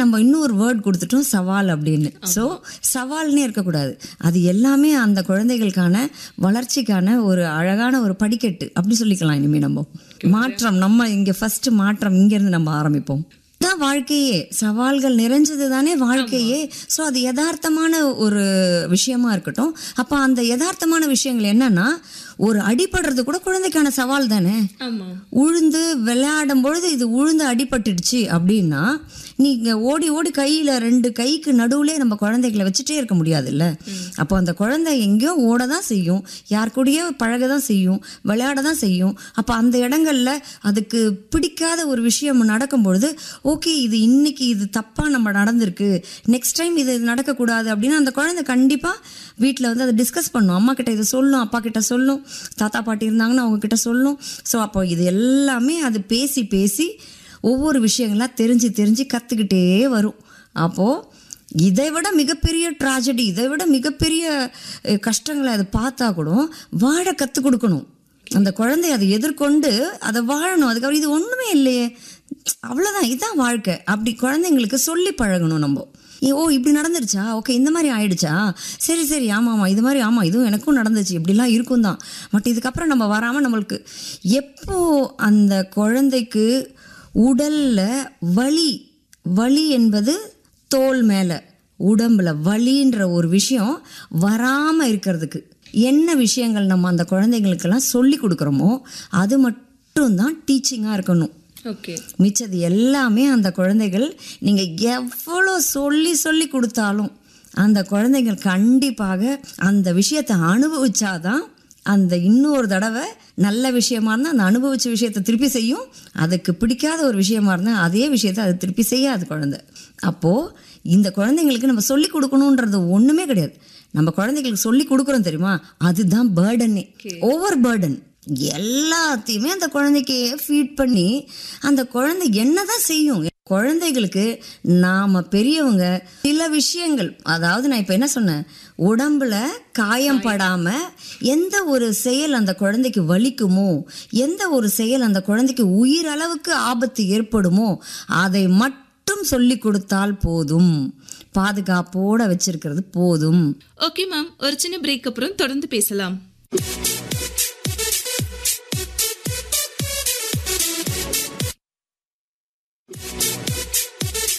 நம்ம இன்னொரு வேர்ட் கொடுத்துட்டோம் சவால் அப்படின்னு ஸோ சவால்னே இருக்கக்கூடாது அது எல்லாமே அந்த குழந்தைகளுக்கான வளர்ச்சிக்கான ஒரு அழகான ஒரு படிக்கட்டு அப்படி சொல்லிக்கலாம் இனிமே நம்ம மாற்றம் நம்ம இங்க ஃபர்ஸ்ட் மாற்றம் இங்க இருந்து நம்ம ஆரம்பிப்போம் தான் வாழ்க்கையே சவால்கள் நிறைஞ்சது தானே வாழ்க்கையே ஸோ அது யதார்த்தமான ஒரு விஷயமா இருக்கட்டும் அப்போ அந்த யதார்த்தமான விஷயங்கள் என்னன்னா ஒரு அடிபடுறது கூட குழந்தைக்கான சவால் தானே ஆமா உழுந்து விளையாடும் பொழுது இது உழுந்து அடிபட்டுடுச்சு அப்படின்னா நீங்க ஓடி ஓடி கையில ரெண்டு கைக்கு நடுவுலே நம்ம குழந்தைகளை வச்சுட்டே இருக்க முடியாதுல்ல அப்போ அந்த குழந்தை எங்கேயோ ஓட தான் செய்யும் யார் கூடயோ பழக தான் செய்யும் விளையாட தான் செய்யும் அப்போ அந்த இடங்கள்ல அதுக்கு பிடிக்காத ஒரு விஷயம் நடக்கும் பொழுது ஓகே இது இன்னைக்கு இது தப்பா நம்ம நடந்திருக்கு நெக்ஸ்ட் டைம் இது நடக்கக்கூடாது அப்படின்னா அந்த குழந்தை கண்டிப்பா வீட்டில் வந்து அதை டிஸ்கஸ் பண்ணும் அம்மா கிட்ட இதை சொல்லும் அப்பா கிட்ட சொல்லும் தாத்தா பாட்டி இருந்தாங்கன்னா அவங்க கிட்ட சொல்லும் ஸோ அப்போ இது எல்லாமே அது பேசி பேசி ஒவ்வொரு விஷயங்களா தெரிஞ்சு தெரிஞ்சு கற்றுக்கிட்டே வரும் அப்போது இதை விட மிகப்பெரிய ட்ராஜடி இதை விட மிகப்பெரிய அஹ், கஷ்டங்களை அது பார்த்தா கூட வாழ கற்றுக் கொடுக்கணும் அந்த குழந்தை அதை எதிர்கொண்டு அதை வாழணும் அதுக்கப்புறம் இது ஒன்றுமே இல்லையே அவ்வளோதான் இதுதான் வாழ்க்கை அப்படி குழந்தைங்களுக்கு சொல்லி பழகணும் நம்ம ஏ, ஓ இப்படி நடந்துருச்சா ஓகே இந்த மாதிரி ஆயிடுச்சா சரி சரி ஆமாம் ஆமாம் இது மாதிரி ஆமாம் இதுவும் எனக்கும் நடந்துச்சு இப்படிலாம் இருக்கும் தான் பட் இதுக்கப்புறம் நம்ம வராமல் நம்மளுக்கு எப்போ அந்த குழந்தைக்கு உடல்ல வலி வலி என்பது தோல் மேலே உடம்புல வலின்ற ஒரு விஷயம் வராமல் இருக்கிறதுக்கு என்ன விஷயங்கள் நம்ம அந்த குழந்தைங்களுக்கெல்லாம் சொல்லி கொடுக்குறோமோ அது மட்டும்தான் டீச்சிங்காக இருக்கணும் ஓகே மிச்சது எல்லாமே அந்த குழந்தைகள் நீங்கள் எவ்வளோ சொல்லி சொல்லி கொடுத்தாலும் அந்த குழந்தைகள் கண்டிப்பாக அந்த விஷயத்தை அனுபவிச்சாதான் அந்த இன்னொரு தடவை நல்ல விஷயமா இருந்தால் அந்த அனுபவிச்ச விஷயத்தை திருப்பி செய்யும் அதுக்கு பிடிக்காத ஒரு விஷயமா இருந்தால் அதே விஷயத்தை அது திருப்பி செய்யாது குழந்தை அப்போது இந்த குழந்தைங்களுக்கு நம்ம சொல்லி கொடுக்கணுன்றது ஒன்றுமே கிடையாது நம்ம குழந்தைங்களுக்கு சொல்லி கொடுக்குறோம் தெரியுமா அதுதான் பேர்டனே ஓவர் பேர்டன் எல்லாத்தையுமே அந்த குழந்தைக்கு ஃபீட் பண்ணி அந்த குழந்தை என்னதான் செய்யும் குழந்தைகளுக்கு நாம பெரியவங்க சில விஷயங்கள் அதாவது நான் இப்ப என்ன சொன்னேன் உடம்புல காயம் படாம எந்த ஒரு செயல் அந்த குழந்தைக்கு வலிக்குமோ எந்த ஒரு செயல் அந்த குழந்தைக்கு உயிரளவுக்கு ஆபத்து ஏற்படுமோ அதை மட்டும் சொல்லி கொடுத்தால் போதும் பாதுகாப்போட வச்சிருக்கிறது போதும் ஓகே மேம் ஒரு சின்ன பிரேக் அப்புறம் தொடர்ந்து பேசலாம்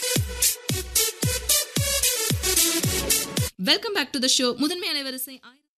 welcome back to the show முதன்மை அலைவரிசை ஆயிரம்